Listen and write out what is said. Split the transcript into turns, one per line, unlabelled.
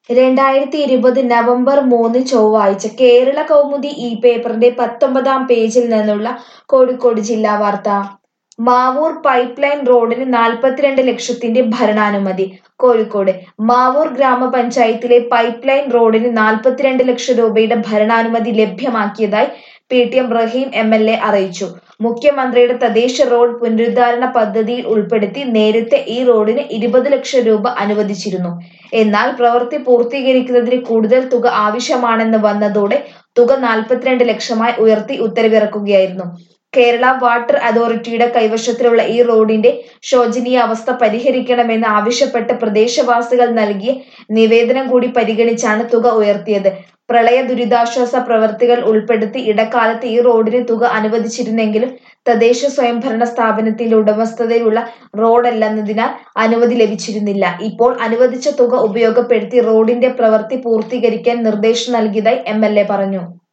രണ്ടായിരത്തി ഇരുപത് നവംബർ മൂന്ന് ചൊവ്വാഴ്ച കേരള കൗമുദി ഈ പേപ്പറിന്റെ പത്തൊമ്പതാം പേജിൽ നിന്നുള്ള കോഴിക്കോട് ജില്ലാ വാർത്ത മാവൂർ പൈപ്പ് ലൈൻ റോഡിന് നാൽപ്പത്തിരണ്ട് ലക്ഷത്തിന്റെ ഭരണാനുമതി കോഴിക്കോട് മാവൂർ ഗ്രാമപഞ്ചായത്തിലെ പൈപ്പ് ലൈൻ റോഡിന് നാൽപ്പത്തിരണ്ട് ലക്ഷം രൂപയുടെ ഭരണാനുമതി ലഭ്യമാക്കിയതായി P T M Rahim M L A അറിയിച്ചു മുഖ്യമന്ത്രിയുടെ തദ്ദേശ റോഡ് പുനരുദ്ധാരണ പദ്ധതിയിൽ ഉൾപ്പെടുത്തി നേരത്തെ ഈ റോഡിന് ഇരുപത് ലക്ഷം രൂപ അനുവദിച്ചിരുന്നു എന്നാൽ പ്രവൃത്തി പൂർത്തീകരിക്കുന്നതിന് കൂടുതൽ തുക ആവശ്യമാണെന്ന് വന്നതോടെ തുക നാൽപ്പത്തിരണ്ട് ലക്ഷമായി ഉയർത്തി ഉത്തരവിറക്കുകയായിരുന്നു കേരള വാട്ടർ അതോറിറ്റിയുടെ കൈവശത്തിലുള്ള ഈ റോഡിന്റെ ശോചനീയ അവസ്ഥ പരിഹരിക്കണമെന്ന് ആവശ്യപ്പെട്ട് പ്രദേശവാസികൾ നൽകിയ നിവേദനം കൂടി പരിഗണിച്ചാണ് തുക ഉയർത്തിയത് പ്രളയ ദുരിതാശ്വാസ പ്രവർത്തികൾ ഉൾപ്പെടുത്തി ഇടക്കാലത്ത് ഈ റോഡിന് തുക അനുവദിച്ചിരുന്നെങ്കിലും തദ്ദേശ സ്വയംഭരണ സ്ഥാപനത്തിന്റെ ഉടമസ്ഥതയിലുള്ള റോഡല്ലെന്നതിനാൽ അനുമതി ലഭിച്ചിരുന്നില്ല ഇപ്പോൾ അനുവദിച്ച തുക ഉപയോഗപ്പെടുത്തി റോഡിന്റെ പ്രവൃത്തി പൂർത്തീകരിക്കാൻ നിർദ്ദേശം നൽകിയതായി എം പറഞ്ഞു